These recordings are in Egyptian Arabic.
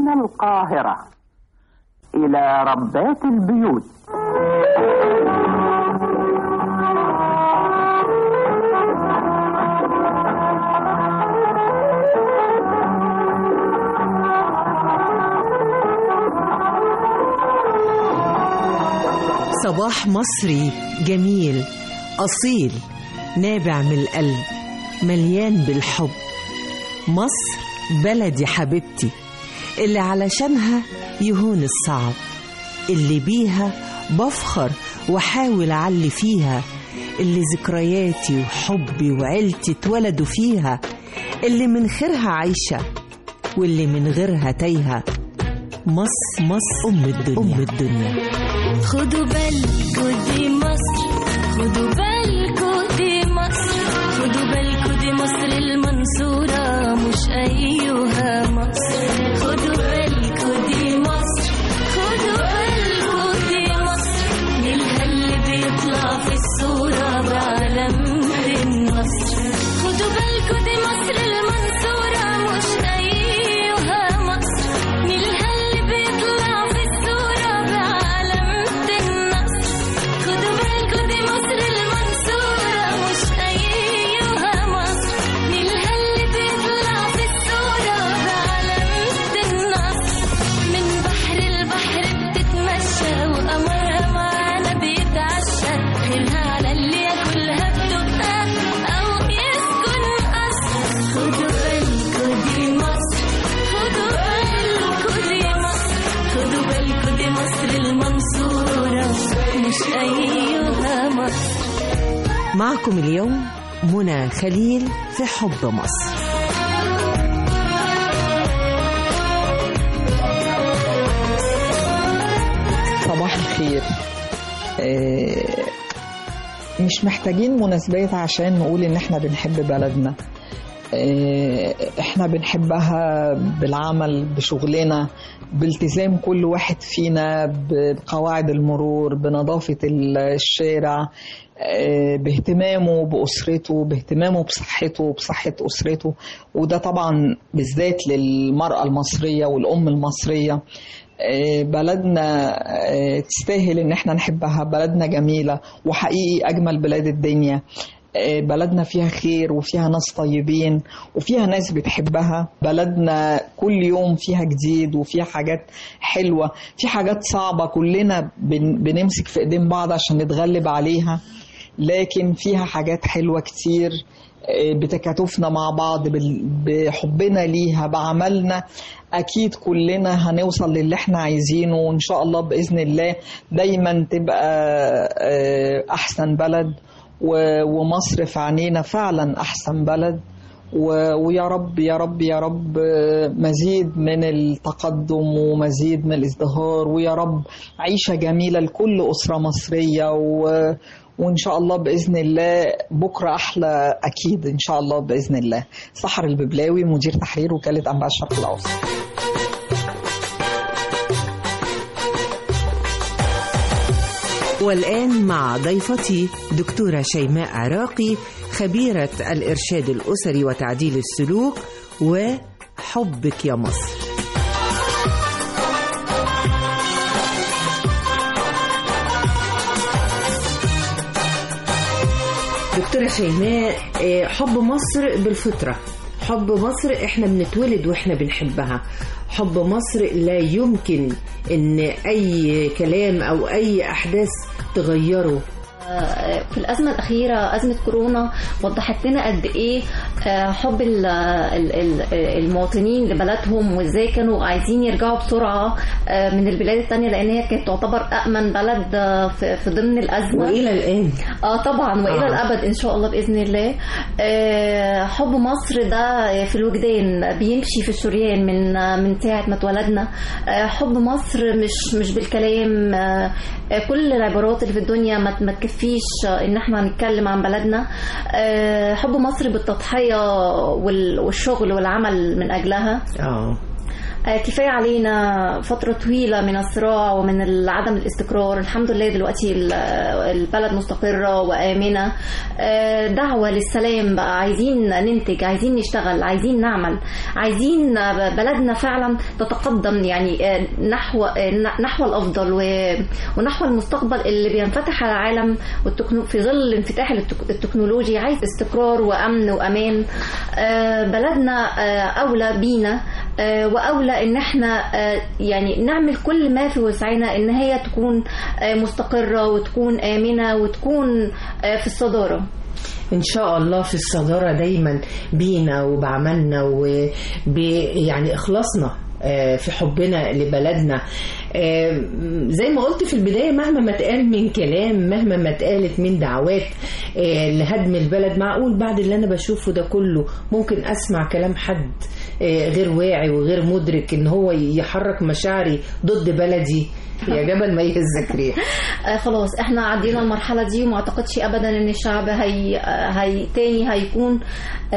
من القاهرة إلى ربات البيوت صباح مصري جميل أصيل نابع من القلب مليان بالحب مصر بلدي حبيبتي اللي علشانها يهون الصعب اللي بيها بفخر وحاول أعلي فيها اللي ذكرياتي وحبي وعيلتي اتولدوا فيها اللي من خيرها عايشة واللي من غيرها تايهة مصر مصر أم الدنيا أم الدنيا خدوا بالكوا دي مصر خدوا بالكوا دي مصر خدوا بالكوا دي مصر المنصورة مش أيها مصر خدوا بالكوا دي مصر خدوا بالكوا دي مصر نيلها اللي بيطلع في الصورة بعلامة النصر خدوا بالكوا دي مصر المنصورة مش أيها مصر نيلها اللي بيطلع في الصورة بعلامة النصر خدوا بالكوا دي مصر المنصورة مش أيها مصر نيلها اللي بيطلع في الصورة بعلامة النصر من بحر البحر بتتمشى وقمرها معانا بيتعشى خيرها على اللي ياكلها بتبقى أو يسكن قصر خدوا بالكوا دي مصر خدوا بالكوا دي مصر خدوا بالكوا دي مصر المنصورة مش أيها مصر معكم اليوم منى خليل في حب مصر صباح الخير آه، مش محتاجين مناسبات عشان نقول ان احنا بنحب بلدنا آه، احنا بنحبها بالعمل بشغلنا بالتزام كل واحد فينا بقواعد المرور بنظافة الشارع آه، باهتمامه بأسرته باهتمامه بصحته بصحة أسرته وده طبعا بالذات للمرأة المصرية والأم المصرية آه، بلدنا آه، تستاهل ان احنا نحبها بلدنا جميلة وحقيقي اجمل بلاد الدنيا آه، بلدنا فيها خير وفيها ناس طيبين وفيها ناس بتحبها بلدنا كل يوم فيها جديد وفيها حاجات حلوة في حاجات صعبة كلنا بن- بنمسك في ايدين بعض عشان نتغلب عليها لكن فيها حاجات حلوة كتير آه، بتكاتفنا مع بعض بال- بحبنا ليها بعملنا اكيد كلنا هنوصل للي احنا عايزينه وان شاء الله باذن الله دايما تبقى آه، احسن بلد و- ومصر في عينينا فعلا احسن بلد و- ويا رب يا رب يا رب آه، مزيد من التقدم ومزيد من الازدهار ويا رب عيشة جميلة لكل أسرة مصرية و وإن شاء الله بإذن الله بكرة أحلى أكيد إن شاء الله بإذن الله سحر الببلاوي مدير تحرير وكالة أنباء الشرق الأوسط والآن مع ضيفتي دكتورة شيماء عراقي خبيرة الإرشاد الأسري وتعديل السلوك وحبك يا مصر دكتورة شيماء آه، حب مصر بالفطرة حب مصر احنا بنتولد واحنا بنحبها حب مصر لا يمكن ان اي كلام او اي احداث تغيره في الأزمة الأخيرة أزمة كورونا وضحت لنا قد إيه آه، حب ال- ال- ال- المواطنين لبلدهم وإزاي كانوا عايزين يرجعوا بسرعة آه، من البلاد التانية لأن هي كانت تعتبر أأمن بلد آه، في في ضمن الأزمة والى الان اه طبعا والى آه. آه. الابد ان شاء الله باذن الله آه حب مصر ده في الوجدان بيمشي في الشريان من من ساعه ما اتولدنا آه حب مصر مش مش بالكلام آه آه، كل العبارات اللي في الدنيا ما ما تكفيش آه، ان احنا نتكلم عن بلدنا آه حب مصر بالتضحيه وال- والشغل والعمل من اجلها اه آه، كفاية علينا فترة طويلة من الصراع ومن عدم الاستقرار الحمد لله دلوقتي ال- البلد مستقرة وآمنة آه، دعوة للسلام بقى عايزين ننتج عايزين نشتغل عايزين نعمل عايزين بلدنا فعلا تتقدم يعني آه، نحو آه، نحو الأفضل و- ونحو المستقبل اللي بينفتح على العالم والتكنو في ظل انفتاح التك- التكنولوجي عايز استقرار وأمن وأمان آه، بلدنا آه، أولى بينا آه، وأولى إن احنا آه، يعني نعمل كل ما في وسعنا إن هي تكون آه، مستقرة وتكون آمنة وتكون آه، في الصدارة ان شاء الله في الصداره دايما بينا وبعملنا وب يعني اخلاصنا آه، في حبنا لبلدنا آه، زي ما قلت في البداية مهما ما اتقال من كلام مهما ما اتقالت من دعوات آه، لهدم البلد معقول بعد اللي أنا بشوفه ده كله ممكن أسمع كلام حد آه، غير واعي وغير مدرك إن هو يحرك مشاعري ضد بلدي يا جبل ما يهزك ريح آه خلاص احنا عدينا المرحلة دي وما اعتقدش ابدا ان الشعب هي, آه هي تاني هيكون آه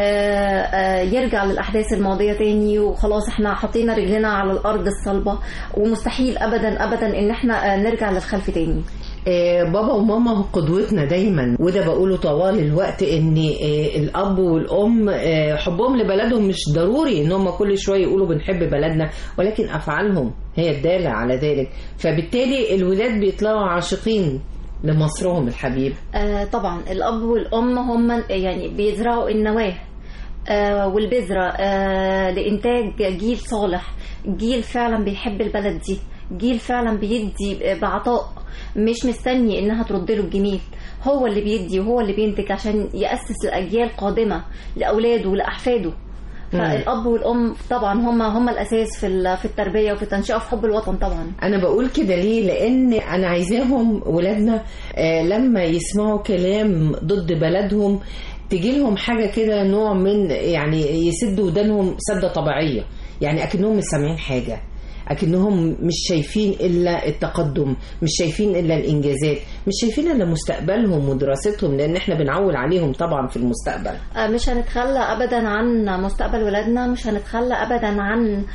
آه يرجع للاحداث الماضية تاني وخلاص احنا حطينا رجلنا على الارض الصلبة ومستحيل ابدا ابدا ان احنا آه نرجع للخلف تاني آه، بابا وماما قدوتنا دايما وده بقوله طوال الوقت ان آه، الاب والام آه، حبهم لبلدهم مش ضروري ان هم كل شويه يقولوا بنحب بلدنا ولكن افعالهم هي الداله على ذلك فبالتالي الولاد بيطلعوا عاشقين لمصرهم الحبيب آه طبعا الاب والام هم يعني بيزرعوا النواه آه والبذرة آه لإنتاج جيل صالح جيل فعلا بيحب البلد دي جيل فعلا بيدي بعطاء مش مستني انها ترد له الجميل هو اللي بيدي وهو اللي بينتج عشان يأسس لأجيال قادمة لأولاده ولأحفاده فالأب والأم طبعا هم هم الأساس في ال- في التربية وفي التنشئة وفي حب الوطن طبعا انا بقول كده ليه لان انا عايزاهم ولادنا آه، لما يسمعوا كلام ضد بلدهم تجي لهم حاجه كده نوع من يعني يسدوا ودانهم سده طبيعيه يعني اكنهم مش سامعين حاجه اكنهم مش شايفين الا التقدم مش شايفين الا الانجازات مش شايفين الا مستقبلهم ودراستهم لان احنا بنعول عليهم طبعا في المستقبل آه، مش هنتخلى ابدا عن مستقبل ولادنا مش هنتخلى ابدا عن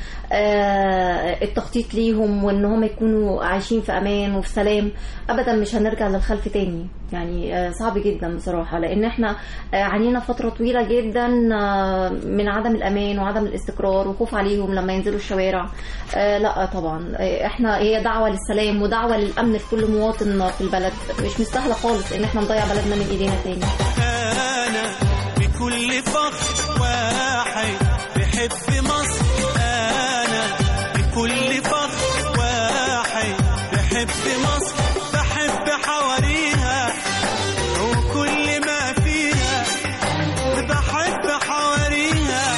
آه، التخطيط ليهم وان هم يكونوا عايشين في امان وفي سلام ابدا مش هنرجع للخلف تاني يعني آه، صعب جدا بصراحه لان احنا آه، عانينا فتره طويله جدا آه، من عدم الامان وعدم الاستقرار وخوف عليهم لما ينزلوا الشوارع آه، لا طبعا آه، احنا هي دعوه للسلام ودعوه للامن في كل مواطن في البلد مش مستاهله خالص ان احنا نضيع بلدنا من ايدينا تاني أنا بكل فخر واحد بحب مصر أنا بكل فخر واحد بحب مصر بحب حواريها وكل ما فيها بحب حواريها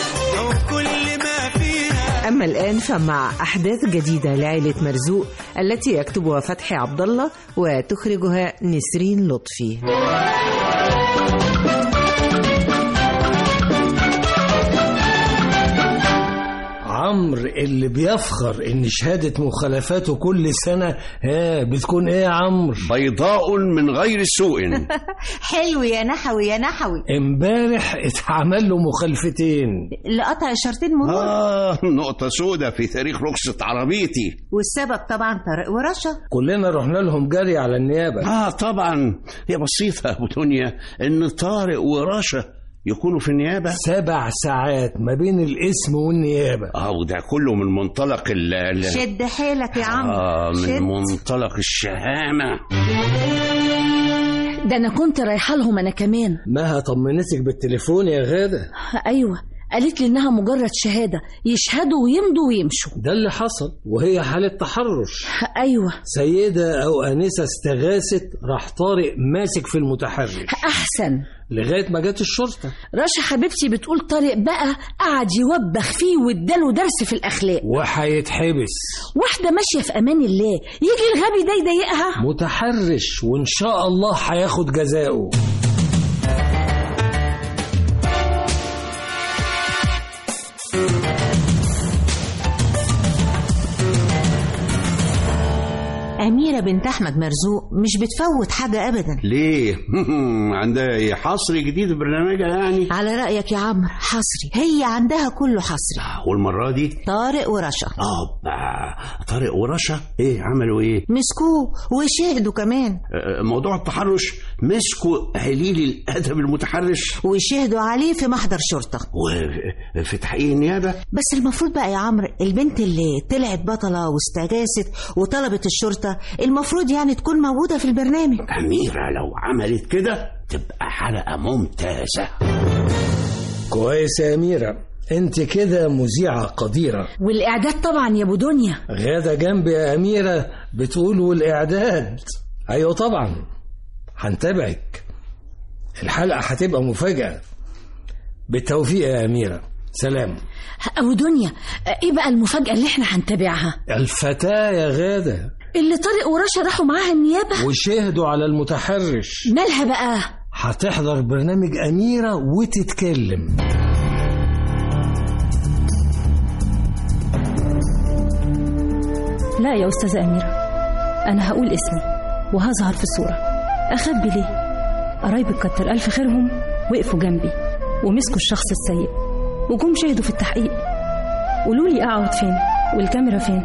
وكل ما فيها أما الآن فمع أحداث جديدة لعائلة مرزوق التي يكتبها فتحي عبد الله وتخرجها نسرين لطفي عمرو اللي بيفخر ان شهادة مخالفاته كل سنة ها بتكون ايه يا عمرو بيضاء من غير سوء حلو يا نحوي يا نحوي امبارح اتعمل له مخالفتين لقطع اشارتين مرور آه نقطة سودة في تاريخ رخصة عربيتي والسبب طبعا طارق ورشا كلنا رحنا لهم جري على النيابة آه طبعا هي بسيطة يا أبو دنيا إن طارق ورشا يكونوا في النيابة سبع ساعات ما بين الاسم والنيابة آه وده كله من منطلق ال ال- شد حيلك يا عم آه من شد. منطلق الشهامة ده انا كنت رايحه لهم انا كمان مها طمنتك بالتليفون يا غادة ايوه قالت لي انها مجرد شهاده يشهدوا ويمضوا ويمشوا ده اللي حصل وهي حالة تحرش ايوه سيدة أو أنسة استغاثت راح طارق ماسك في المتحرش احسن لغاية ما جت الشرطة رشا حبيبتي بتقول طارق بقى قعد يوبخ فيه واداله درس في الاخلاق وهيتحبس واحده ماشيه في امان الله يجي الغبي ده يضايقها متحرش وإن شاء الله هياخد جزاؤه أمير أميرة بنت أحمد مرزوق مش بتفوت حاجة أبدا ليه عندها ايه حصر جديد في برنامجها يعني على رأيك يا عمرو حصري هي عندها كله حصري والمره دي طارق ورشا اه بقى طارق ورشا ايه عملوا ايه مسكوه وشهدوا كمان آه، موضوع التحرش مسكوا عليل الادب المتحرش وشهدوا عليه في محضر شرطة وفي تحقيق النيابه بس المفروض بقى يا عمرو البنت اللي طلعت بطلة واستغاثت وطلبت الشرطة المفروض يعني تكون موجودة في البرنامج اميره لو عملت كده تبقى حلقه ممتازه كويس يا أميرة أنت كده مذيعة قديرة والإعداد طبعا يا أبو دنيا غادة جنبي يا أميرة بتقول والإعداد أيوة طبعا هنتابعك الحلقة هتبقى مفاجأة بالتوفيق يا أميرة سلام أبو دنيا إيه بقى المفاجأة اللي إحنا هنتابعها الفتاة يا غادة اللي طارق ورشا راحوا معاها النيابة وشهدوا على المتحرش مالها بقى هتحضر برنامج أميرة وتتكلم لا يا أستاذة أميرة أنا هقول اسمي وهظهر في الصورة أخبي ليه قرايبك كتر ألف خيرهم وقفوا جنبي ومسكوا الشخص السيء وجم شهدوا في التحقيق قولوا لي أقعد فين والكاميرا فين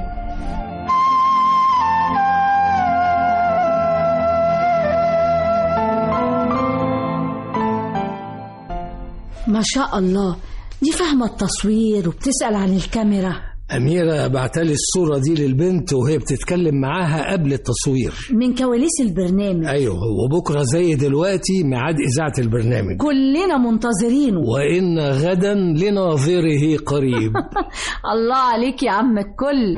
ما شاء الله دي فاهمة التصوير وبتسأل عن الكاميرا أميرة بعتلي الصورة دي للبنت وهي بتتكلم معاها قبل التصوير من كواليس البرنامج أيوه وبكرة زي دلوقتي ميعاد إذاعة البرنامج كلنا منتظرينه وإن غدا لناظره قريب الله عليك يا عم الكل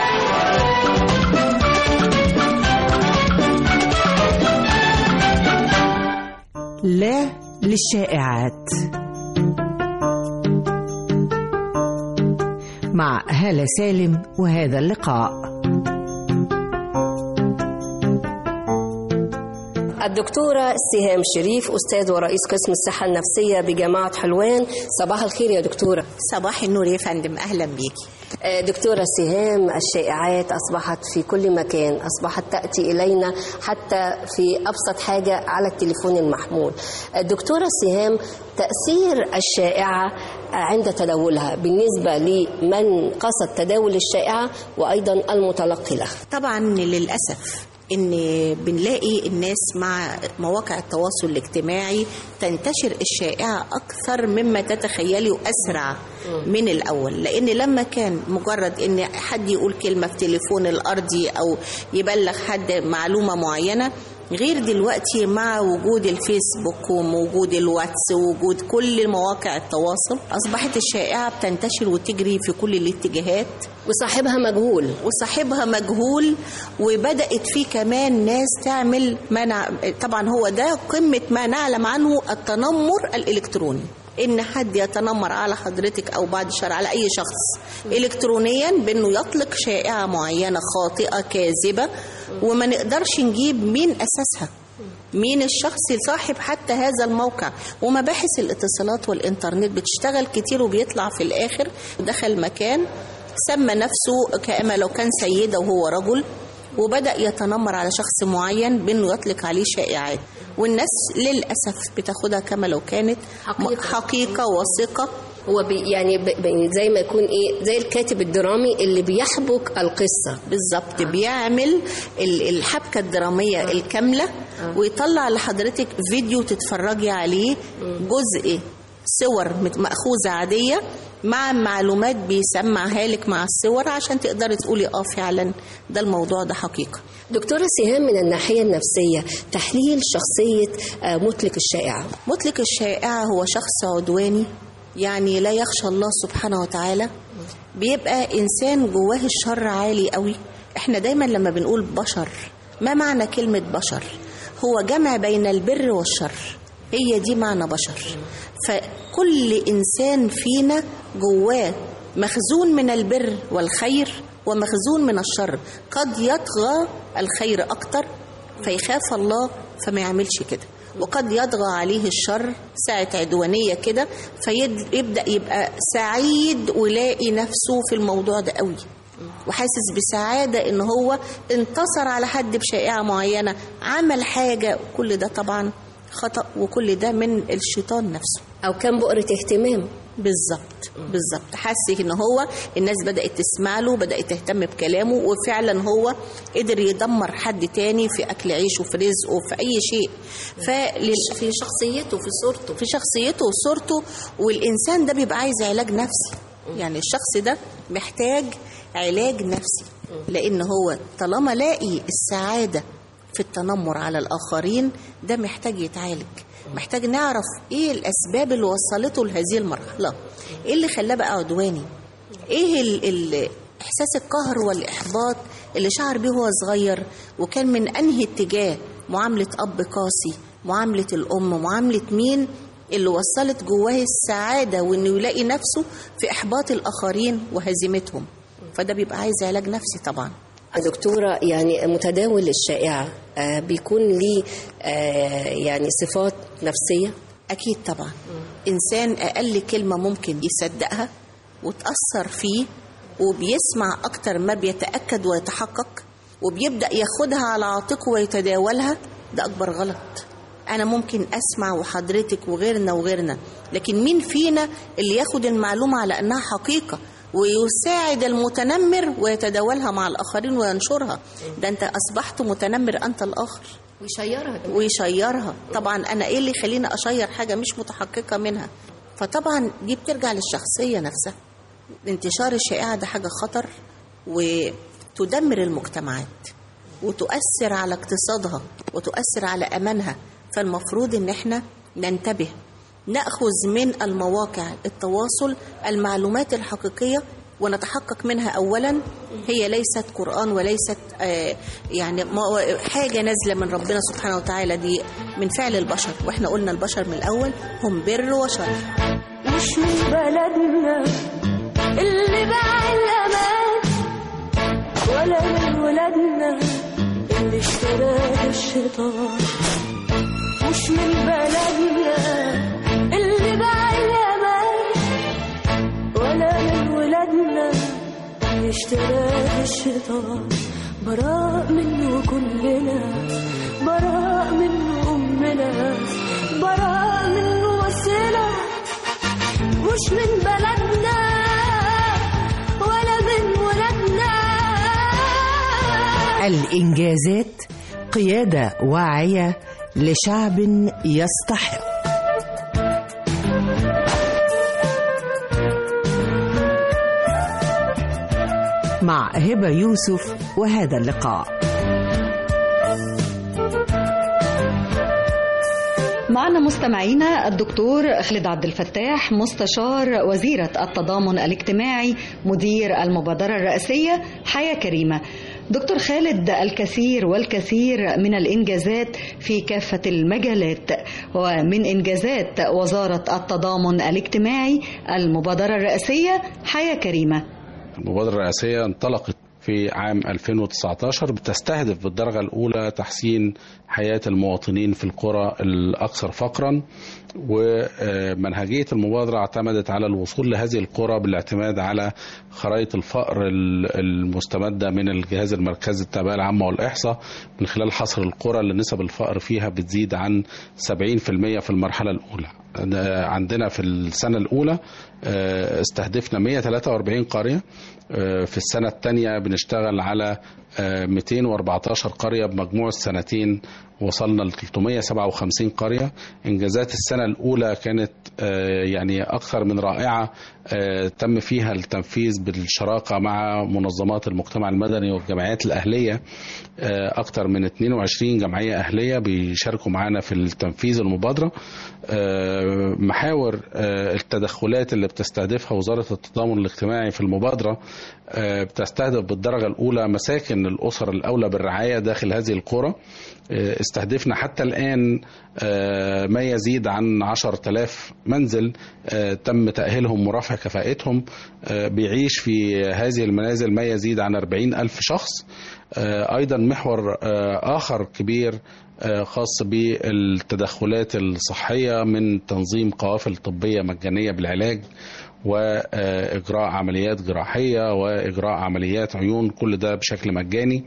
لا للشائعات مع هالة سالم وهذا اللقاء الدكتورة سهام شريف أستاذ ورئيس قسم الصحة النفسية بجامعة حلوان صباح الخير يا دكتورة صباح النور يا فندم أهلا بيكي آه، دكتورة سهام الشائعات أصبحت في كل مكان أصبحت تأتي إلينا حتى في أبسط حاجة على التليفون المحمول الدكتورة سهام تأثير الشائعة عند تداولها بالنسبة لمن قصد تداول الشائعة وأيضا المتلقي لها طبعا للأسف ان بنلاقي الناس مع مواقع التواصل الاجتماعي تنتشر الشائعة أكثر مما تتخيلي وأسرع من الأول لأن لما كان مجرد أن حد يقول كلمة في تليفون الأرضي أو يبلغ حد معلومة معينة غير دلوقتي مع وجود الفيسبوك ووجود الواتس ووجود كل مواقع التواصل أصبحت الشائعة بتنتشر وتجري في كل الاتجاهات وصاحبها مجهول وصاحبها مجهول وبدأت في كمان ناس تعمل ما نع... طبعا هو ده قمة ما نعلم عنه التنمر الإلكتروني ان حد يتنمر على حضرتك او بعد الشر على اي شخص الكترونيا بانه يطلق شائعه معينه خاطئه كاذبه وما نقدرش نجيب مين اساسها مين الشخص صاحب حتى هذا الموقع ومباحث الاتصالات والانترنت بتشتغل كتير وبيطلع في الاخر دخل مكان سمى نفسه كأما لو كان سيدة وهو رجل وبدأ يتنمر على شخص معين بأنه يطلق عليه شائعات والناس للأسف بتاخدها كما لو كانت حقيقة, حقيقة وثقة هو بي يعني ب- زي ما يكون ايه زي الكاتب الدرامي اللي بيحبك القصه بالظبط بيعمل ال- الحبكة الدرامية الكاملة ويطلع لحضرتك فيديو تتفرجي عليه جزء صور مت- مأخوذة عادية مع معلومات بيسمعها لك مع الصور عشان تقدري تقولي اه فعلا ده الموضوع ده حقيقة دكتورة سهام من الناحية النفسية تحليل شخصية آه، مطلق الشائعة مطلق الشائعة هو شخص عدواني يعني لا يخشى الله سبحانه وتعالى بيبقى إنسان جواه الشر عالي قوي احنا دايما لما بنقول بشر ما معنى كلمة بشر هو جمع بين البر والشر هي دي معنى بشر فكل إنسان فينا جواه مخزون من البر والخير ومخزون من الشر قد يطغى الخير أكتر فيخاف الله فما يعملش كده وقد يطغى عليه الشر ساعة عدوانية كده فيبدأ يبقى سعيد ويلاقي نفسه في الموضوع ده قوي وحاسس بسعادة ان هو انتصر على حد بشائعة معينة عمل حاجة كل ده طبعا خطأ وكل ده من الشيطان نفسه او كان بؤرة اهتمام بالظبط بالظبط حس ان هو الناس بدات تسمع له بدات تهتم بكلامه وفعلا هو قدر يدمر حد تاني في اكل عيشه في رزقه في اي شيء فلل... في شخصيته في صورته في شخصيته وصورته والانسان ده بيبقى عايز علاج نفسي يعني الشخص ده محتاج علاج نفسي لان هو طالما لاقي السعاده في التنمر على الاخرين ده محتاج يتعالج محتاج نعرف ايه الاسباب اللي وصلته لهذه المرحله ايه اللي خلاه بقى عدواني ايه ال ال احساس القهر والاحباط اللي شعر بيه وهو صغير وكان من انهي اتجاه معامله اب قاسي معامله الام معامله مين اللي وصلت جواه السعاده وانه يلاقي نفسه في احباط الاخرين وهزيمتهم فده بيبقى عايز علاج نفسي طبعا دكتورة يعني متداول الشائعة آه، بيكون ليه آه، يعني صفات نفسية أكيد طبعا إنسان أقل كلمة ممكن يصدقها وتأثر فيه وبيسمع أكتر ما بيتأكد ويتحقق وبيبدأ ياخدها على عاتقه ويتداولها ده أكبر غلط أنا ممكن أسمع وحضرتك وغيرنا وغيرنا لكن مين فينا اللي ياخد المعلومة على أنها حقيقة ويساعد المتنمر ويتداولها مع الآخرين وينشرها ده أنت أصبحت متنمر أنت الآخر ويشيرها كمان. ويشيرها طبعا أنا إيه اللي يخليني أشير حاجة مش متحققة منها فطبعا دي بترجع للشخصية نفسها انتشار الشائعة ده حاجة خطر وتدمر المجتمعات وتؤثر على اقتصادها وتؤثر على أمانها فالمفروض إن احنا ننتبه نأخذ من المواقع التواصل المعلومات الحقيقية ونتحقق منها أولا هي ليست قرآن وليست آه يعني ما- حاجة نازلة من ربنا سبحانه وتعالى دي من فعل البشر وإحنا قلنا البشر من الأول هم بر وشر مش من بلدنا اللي باع الأمان ولا من ولادنا اللي اشتراه الشيطان مش من بلدنا اللي باع الأمان ولا من ولادنا اللي اشتراه الشيطان براء منه كلنا براء منه أمنا براء منه وسيلة مش من بلدنا ولا من ولادنا الإنجازات قيادة واعية لشعب يستحق مع هبة يوسف وهذا اللقاء معنا مستمعينا الدكتور خالد عبد الفتاح مستشار وزيرة التضامن الاجتماعي مدير المبادرة الرئاسية حياة كريمة دكتور خالد الكثير والكثير من الإنجازات في كافة المجالات ومن إنجازات وزارة التضامن الاجتماعي المبادرة الرئاسية حياة كريمة المبادرة الرئاسية انطلقت في عام 2019 بتستهدف بالدرجة الأولى تحسين حياة المواطنين في القرى الأكثر فقرا ومنهجية المبادرة اعتمدت على الوصول لهذه القرى بالاعتماد على خرائط الفقر المستمدة من الجهاز المركزي التربية العامة والإحصاء من خلال حصر القرى اللي نسب الفقر فيها بتزيد عن 70% في المرحلة الأولى عندنا في السنة الأولى استهدفنا 143 قرية في السنة الثانية بنشتغل على 214 قرية بمجموع السنتين وصلنا ل 357 قرية إنجازات السنة الأولى كانت يعني أكثر من رائعة تم فيها التنفيذ بالشراكة مع منظمات المجتمع المدني والجمعيات الأهلية أكثر من 22 جمعية أهلية بيشاركوا معنا في التنفيذ المبادرة محاور التدخلات اللي بتستهدفها وزارة التضامن الاجتماعي في المبادرة بتستهدف بالدرجة الأولى مساكن الأسر الأولى بالرعاية داخل هذه القرى استهدفنا حتى الآن ما يزيد عن 10,000 منزل تم تأهيلهم ورفع كفاءتهم بيعيش في هذه المنازل ما يزيد عن 40,000 شخص أيضا محور آخر كبير خاص بالتدخلات الصحية من تنظيم قوافل طبية مجانية بالعلاج وإجراء عمليات جراحية وإجراء عمليات عيون كل ده بشكل مجاني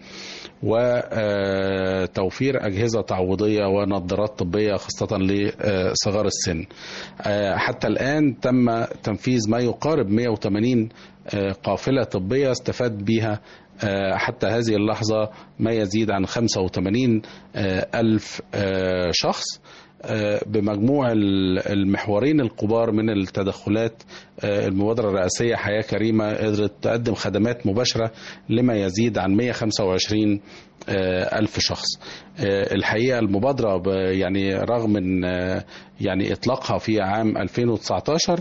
وتوفير أجهزة تعويضية ونظارات طبية خاصة لصغار السن آه، حتى الآن تم تنفيذ ما يقارب 180 آه، قافلة طبية استفاد بها آه، حتى هذه اللحظة ما يزيد عن 85 آه، ألف آه، شخص آه، بمجموع ال- المحورين الكبار من التدخلات آه، المبادرة الرئاسية حياة كريمة قدرت تقدم خدمات مباشرة لما يزيد عن 125 آه، ألف شخص آه، الحقيقة المبادرة ب- يعني رغم من آه، يعني إطلاقها في عام 2019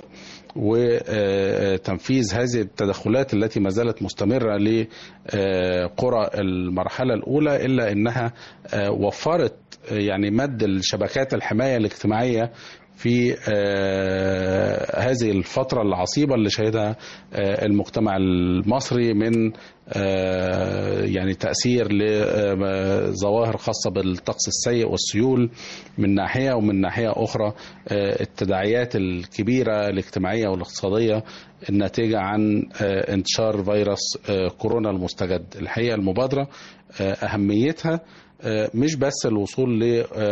وتنفيذ هذه التدخلات التي ما زالت مستمرة لقرى المرحلة الأولى إلا أنها آه، وفرت آه، يعني مد الشبكات الحماية الاجتماعية في آه، هذه الفترة العصيبة اللي شهدها آه، المجتمع المصري من آه، يعني تأثير لظواهر خاصة بالطقس السيء والسيول من ناحية ومن ناحية أخرى آه، التداعيات الكبيرة الاجتماعية والاقتصادية الناتجة عن آه، انتشار فيروس آه، كورونا المستجد الحقيقة المبادرة آه، أهميتها آه، مش بس الوصول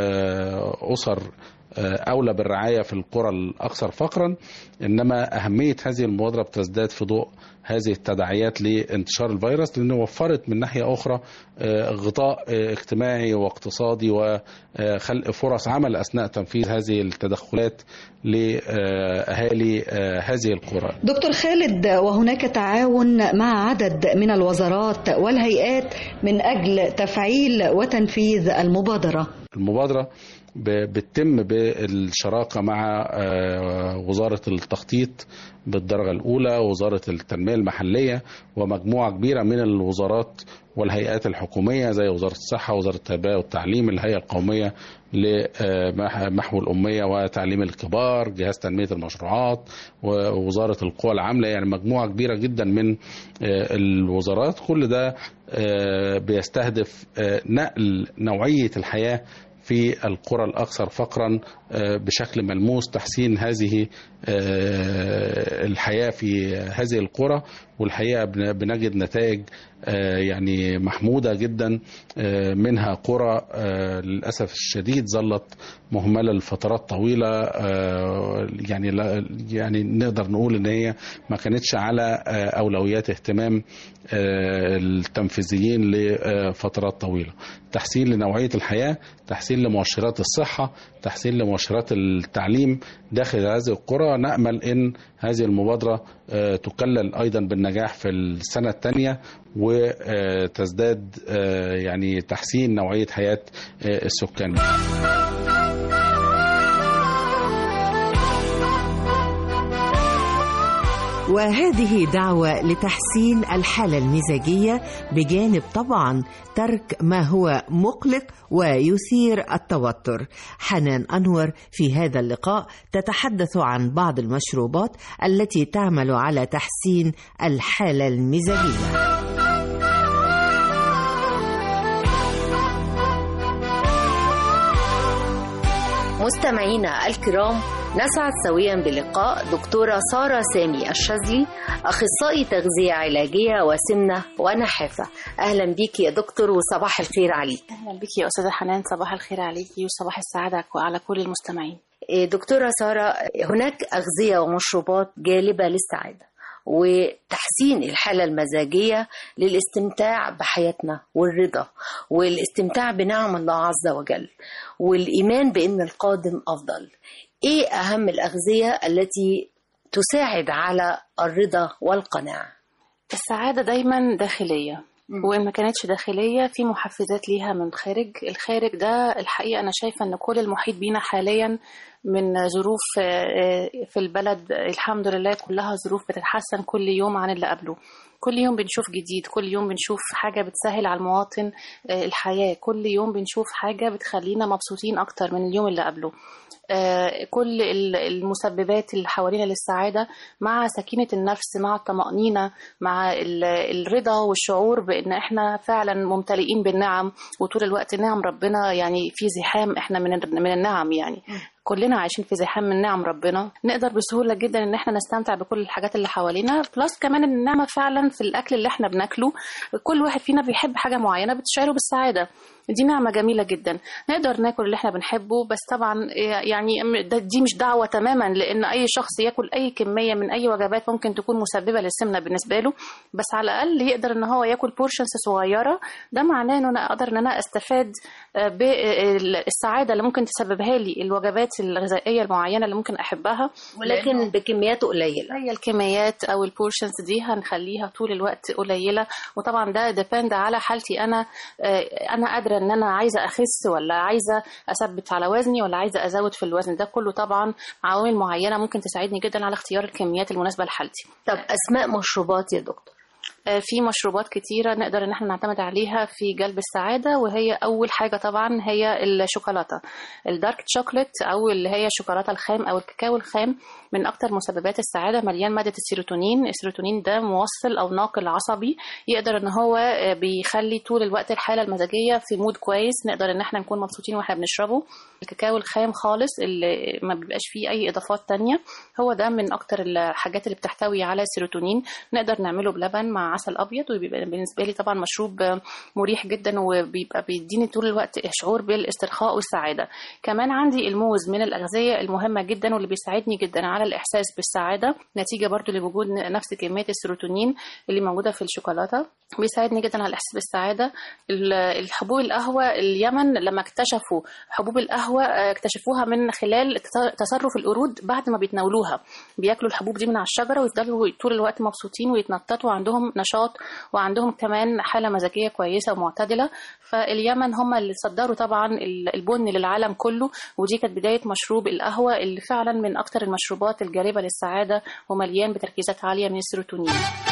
لأسر أولى بالرعاية في القرى الأكثر فقرا إنما أهمية هذه المبادرة بتزداد في ضوء هذه التداعيات لانتشار الفيروس لأنه وفرت من ناحية أخرى آه، غطاء آه، اجتماعي واقتصادي وخلق فرص عمل أثناء تنفيذ هذه التدخلات لأهالي آه، هذه القرى دكتور خالد وهناك تعاون مع عدد من الوزارات والهيئات من أجل تفعيل وتنفيذ المبادرة المبادرة ب- بتتم بالشراكة مع آه، وزارة التخطيط بالدرجة الأولى وزارة التنمية المحلية ومجموعة كبيرة من الوزارات والهيئات الحكومية زي وزارة الصحة وزارة التربية والتعليم الهيئة القومية لمحو الأمية وتعليم الكبار جهاز تنمية المشروعات ووزارة القوى العاملة يعني مجموعة كبيرة جدا من آه، الوزارات كل ده آه، بيستهدف آه، نقل نوعية الحياة في القرى الأكثر فقرا آه، بشكل ملموس تحسين هذه آه، الحياة في هذه القرى والحقيقة بن- بنجد نتائج آه، يعني محمودة جدا آه، منها قرى آه، للأسف الشديد ظلت مهملة لفترات طويلة آه، يعني لا يعني نقدر نقول إن هي ما كانتش على آه، أولويات اهتمام آه، التنفيذيين لفترات طويلة تحسين لنوعية الحياة تحسين لمؤشرات الصحة تحسين لمؤشرات التعليم داخل هذه القرى نأمل أن هذه المبادرة آه، تكلل أيضا بالنجاح في السنة الثانية وتزداد آه، يعني تحسين نوعية حياة آه، السكان وهذه دعوة لتحسين الحالة المزاجية بجانب طبعا ترك ما هو مقلق ويثير التوتر حنان أنور في هذا اللقاء تتحدث عن بعض المشروبات التي تعمل على تحسين الحالة المزاجية مستمعينا الكرام نسعد سويا بلقاء دكتورة سارة سامي الشاذلي أخصائي تغذية علاجية وسمنة ونحافة أهلا بيكي يا دكتور وصباح الخير عليك اهلا بك يا استاذه حنان صباح الخير عليكي وصباح السعاده على كل المستمعين إيه، دكتورة سارة هناك أغذية ومشروبات جالبة للسعادة وتحسين الحالة المزاجية للاستمتاع بحياتنا والرضا والاستمتاع بنعم الله عز وجل والإيمان بأن القادم أفضل إيه أهم الأغذية التي تساعد على الرضا والقناعة السعاده دايما داخليه وإن ما كانتش داخلية في محفزات ليها من خارج الخارج ده الحقيقة أنا شايفة أن كل المحيط بينا حاليا من ظروف آه، في البلد الحمد لله كلها ظروف بتتحسن كل يوم عن اللي قبله كل يوم بنشوف جديد كل يوم بنشوف حاجة بتسهل على المواطن آه، الحياة كل يوم بنشوف حاجة بتخلينا مبسوطين أكتر من اليوم اللي قبله آه، كل ال- المسببات اللي حوالينا للسعادة مع سكينة النفس مع الطمأنينة مع ال- الرضا والشعور بأن احنا فعلا ممتلئين بالنعم وطول الوقت نعم ربنا يعني في زحام احنا من من النعم يعني كلنا عايشين في زحام من نعم ربنا نقدر بسهوله جدا ان احنا نستمتع بكل الحاجات اللي حوالينا بلس كمان ان النعمه فعلا في الاكل اللي احنا بناكله كل واحد فينا بيحب حاجه معينه بتشعره بالسعاده دي نعمة جميلة جدا نقدر ناكل اللي احنا بنحبه بس طبعا يعني ده- دي مش دعوة تماما لأن أي شخص ياكل أي كمية من أي وجبات ممكن تكون مسببة للسمنة بالنسبة له بس على الأقل يقدر إن هو ياكل بورشنز صغيرة ده معناه إن أنا أقدر إن أنا أستفاد آه، بالسعادة اللي ممكن تسببها لي الوجبات الغذائية المعينة اللي ممكن أحبها ولكن بكميات قليلة هي الكميات او البورشنز دي هنخليها طول الوقت قليله وطبعا ده ديبند على حالتي انا آه، انا قادره ان انا عايزه اخس ولا عايزه اثبت على وزني ولا عايزه ازود في الوزن ده كله طبعا عوامل معينه ممكن تساعدني جدا على اختيار الكميات المناسبه لحالتي طب اسماء مشروبات يا دكتور آه، في مشروبات كتيرة نقدر ان احنا نعتمد عليها في جلب السعادة وهي اول حاجة طبعا هي الشوكولاتة الدارك شوكليت او اللي هي الشوكولاتة الخام او الكاكاو الخام من اكتر مسببات السعادة مليان مادة السيروتونين السيروتونين ده موصل او ناقل عصبي يقدر ان هو آه، بيخلي طول الوقت الحالة المزاجية في مود كويس نقدر ان احنا نكون مبسوطين واحنا بنشربه الكاكاو الخام خالص اللي ما بيبقاش فيه اي اضافات تانية هو ده من اكتر الحاجات اللي بتحتوي على السيروتونين نقدر نعمله بلبن مع عسل ابيض وبيبقى بالنسبه لي طبعا مشروب مريح جدا وبيبقى بيديني طول الوقت شعور بالاسترخاء والسعاده كمان عندي الموز من الاغذيه المهمه جدا واللي بيساعدني جدا على الاحساس بالسعاده نتيجه برضو لوجود نفس كميه السيروتونين اللي موجوده في الشوكولاته بيساعدني جدا على الاحساس بالسعاده ال- الحبوب القهوه اليمن لما اكتشفوا حبوب القهوه آه، اكتشفوها من خلال تص- تصرف القرود بعد ما بيتناولوها بياكلوا الحبوب دي من على الشجره ويفضلوا طول الوقت مبسوطين ويتنططوا وعندهم نشاط وعندهم كمان حاله مزاجيه كويسه ومعتدله فاليمن هم اللي صدروا طبعا ال- البن للعالم كله ودي كانت بدايه مشروب القهوه اللي فعلا من اكتر المشروبات الجالبه للسعاده ومليان بتركيزات عاليه من السيروتونين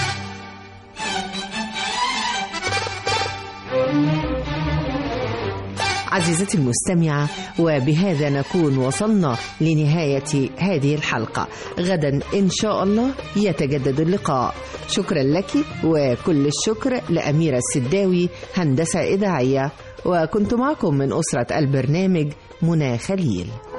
عزيزتي المستمعة وبهذا نكون وصلنا لنهاية هذه الحلقة غدا إن شاء الله يتجدد اللقاء شكرا لك وكل الشكر لأميرة السداوي هندسة إذاعية وكنت معكم من أسرة البرنامج منى خليل